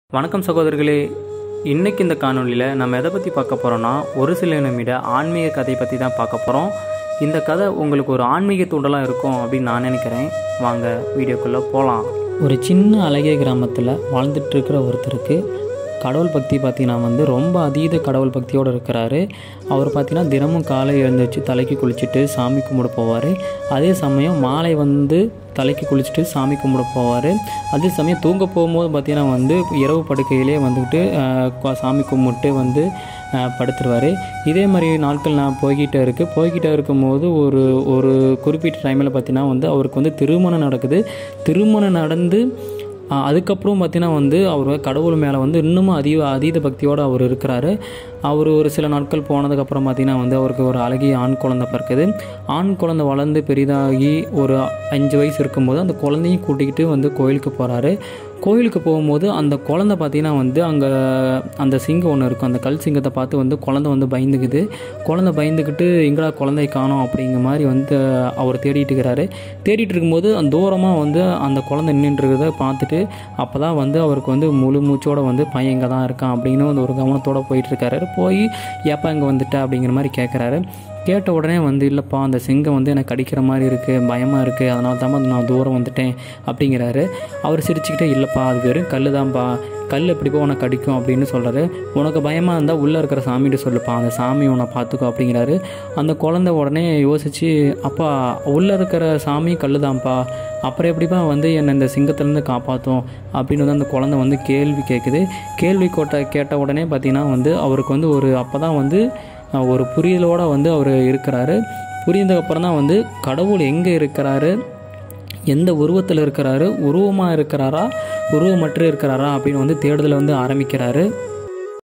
வணக்கம் சகோதரர்களே இன்னைக்கு இந்த காணொளியில் நம்ம எதை பற்றி பார்க்க போகிறோம்னா ஒரு சில நிமிட ஆன்மீக கதை பற்றி தான் பார்க்க போகிறோம் இந்த கதை உங்களுக்கு ஒரு ஆன்மீக தூண்டலாக இருக்கும் அப்படின்னு நான் நினைக்கிறேன் வாங்க வீடியோக்குள்ளே போகலாம் ஒரு சின்ன அழகிய கிராமத்தில் வாழ்ந்துட்டு இருக்கிற ஒருத்தருக்கு கடவுள் பக்தி பார்த்தீங்கன்னா வந்து ரொம்ப அதீத கடவுள் பக்தியோடு இருக்கிறாரு அவர் பார்த்தீங்கன்னா தினமும் காலை எழுந்திரிச்சு தலைக்கு குளிச்சுட்டு சாமி கும்பிட போவார் அதே சமயம் மாலை வந்து தலைக்கு குளிச்சுட்டு சாமி கும்பிட போவார் அதே சமயம் தூங்க போகும்போது பார்த்தீங்கன்னா வந்து இரவு படுக்கையிலே வந்துக்கிட்டு ஆஹ், கு- சாமி கும்பிட்டு வந்து ஆஹ், படுத்துருவார் இதே மாதிரி நாட்கள் நான் போய்கிட்டே இருக்கு போய்கிட்டே இருக்கும்போது ஒரு ஒரு குறிப்பிட்ட டைமில் பார்த்தீங்கன்னா வந்து அவருக்கு வந்து திருமணம் நடக்குது திருமணம் நடந்து ஆஹ் அதுக்கப்புறம் பார்த்தீங்கன்னா வந்து அவர் கடவுள் மேலே வந்து இன்னமும் அதீத அதீத பக்தியோடு அவர் இருக்கிறாரு அவர் ஒரு சில நாட்கள் போனதுக்கப்புறம் பார்த்தீங்கன்னா வந்து அவருக்கு ஒரு அழகிய ஆண் குழந்தை பிறக்குது ஆண் குழந்தை வளர்ந்து பெரிதாகி ஒரு அஞ்சு வயசு இருக்கும்போது அந்த குழந்தையும் கூட்டிக்கிட்டு வந்து கோயிலுக்கு போகிறாரு கோயிலுக்கு போகும்போது அந்த குழந்தை பார்த்தீங்கன்னா வந்து அங்கே அந்த சிங்கம் ஒன்று இருக்கும் அந்த கல் சிங்கத்தை பார்த்து வந்து குழந்தை வந்து பயந்துக்குது குழந்தை பயந்துக்கிட்டு எங்கடா குழந்தைய காணோம் அப்படிங்கிற மாதிரி வந்து அவர் தேடிட்டு இருக்கிறாரு தேடிட்டு இருக்கும்போது அந்த தூரமாக வந்து அந்த குழந்தை நின்றுட்டு பார்த்துட்டு அப்போ தான் வந்து அவருக்கு வந்து முழு மூச்சோட வந்து பையன் இங்கே தான் இருக்கான் அப்படின்னு வந்து ஒரு கவனத்தோடு போயிட்டு இருக்காரு போய் ஏப்பா இங்கே வந்துட்ட அப்படிங்கிற மாதிரி கேட்குறாரு கேட்ட உடனே வந்து இல்லைப்பா அந்த சிங்கம் வந்து எனக்கு கடிக்கிற மாதிரி இருக்குது பயமாக இருக்குது அதனால தான் நான் தூரம் வந்துட்டேன் அப்படிங்கிறாரு அவர் சிரிச்சுக்கிட்டே இல்லைப்பா அது வெறும் கல் தான்ப்பா கல் எப்படிப்பா உனக்கு கடிக்கும் அப்படின்னு சொல்கிறாரு உனக்கு பயமாக இருந்தால் உள்ளே இருக்கிற சாமிகிட்ட சொல்லுப்பா அந்த சாமி உன்னை பார்த்துக்கோ அப்படிங்கிறாரு அந்த குழந்தை உடனே யோசிச்சு அப்பா உள்ளே இருக்கிற சாமி கல் தான்ப்பா அப்புறம் எப்படிப்பா வந்து என்னை இந்த சிங்கத்துலேருந்து காப்பாற்றும் அப்படின்னு வந்து அந்த குழந்தை வந்து கேள்வி கேட்குது கேள்வி கோட்ட கேட்ட உடனே பார்த்தீங்கன்னா வந்து அவருக்கு வந்து ஒரு அப்போ தான் வந்து அஹ், ஒரு புரிதலோடு வந்து அவர் இருக்கிறாரு புரிந்ததுக்கப்புறம் தான் வந்து கடவுள் எங்கே இருக்கிறாரு எந்த உருவத்தில் இருக்கிறாரு உருவமாக இருக்கிறாரா உருவமற்று இருக்கிறாரா அப்படின்னு வந்து தேடுதலை வந்து ஆரம்பிக்கிறாரு